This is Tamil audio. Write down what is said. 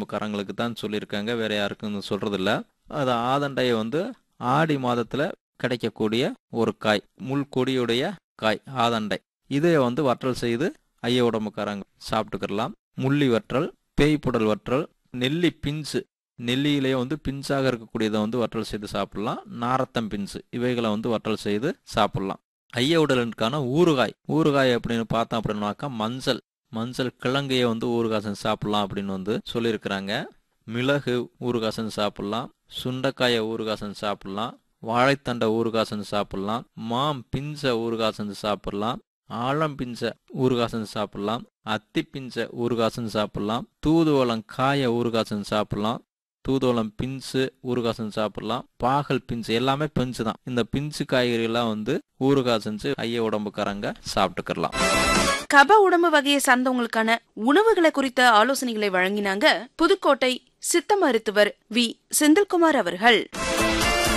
உடம்புக்காரங்களுக்கு தான் சொல்லியிருக்காங்க வேற யாருக்கும் சொல்றது இல்ல அது ஆதண்டையை வந்து ஆடி மாதத்துல கிடைக்கக்கூடிய ஒரு காய் முள் கொடியுடைய காய் ஆதண்டை இதை வந்து வற்றல் செய்து ஐய உடம்புக்காரங்க சாப்பிட்டுக்கிடலாம் முள்ளி வற்றல் பேய்ப்புடல் வற்றல் நெல்லி பிஞ்சு நெல்லியிலேயே வந்து பிஞ்சாக இருக்கக்கூடியதை வந்து வற்றல் செய்து சாப்பிடலாம் நாரத்தம் பிஞ்சு இவைகளை வந்து வற்றல் செய்து சாப்பிடலாம் ஐய உடலுக்கான ஊறுகாய் ஊறுகாய் அப்படின்னு பார்த்தோம் அப்படின்னாக்கா மஞ்சள் மஞ்சள் கிழங்கையை வந்து ஊறுகாய் செஞ்சு சாப்பிடலாம் அப்படின்னு வந்து சொல்லியிருக்கிறாங்க மிளகு ஊறுகாய் செஞ்சு சாப்பிடலாம் சுண்டைக்காயை ஊறுகாய் செஞ்சு சாப்பிடலாம் வாழைத்தண்டை ஊறுகாய் செஞ்சு சாப்பிடலாம் மாம் பிஞ்சை ஊறுகாய் செஞ்சு சாப்பிடலாம் ஆழம் பிஞ்சை ஊறுகாய் செஞ்சு சாப்பிடலாம் அத்தி பிஞ்சை ஊறுகாய் செஞ்சு சாப்பிடலாம் தூதுவளம் காயை ஊறுகாய் செஞ்சு சாப்பிடலாம் தூதுவளம் பிஞ்சு ஊறுகாய் செஞ்சு சாப்பிடலாம் பாகல் பிஞ்சு எல்லாமே பிஞ்சு தான் இந்த பிஞ்சு காய்கறிகள்லாம் வந்து ஊறுகாய் செஞ்சு ஐய உடம்புக்காரங்க சாப்பிட்டுக்கலாம் கப உடம்பு வகையை சார்ந்தவங்களுக்கான உணவுகளை குறித்த ஆலோசனைகளை வழங்கினாங்க புதுக்கோட்டை சித்த மருத்துவர் வி செந்தில்குமார் அவர்கள்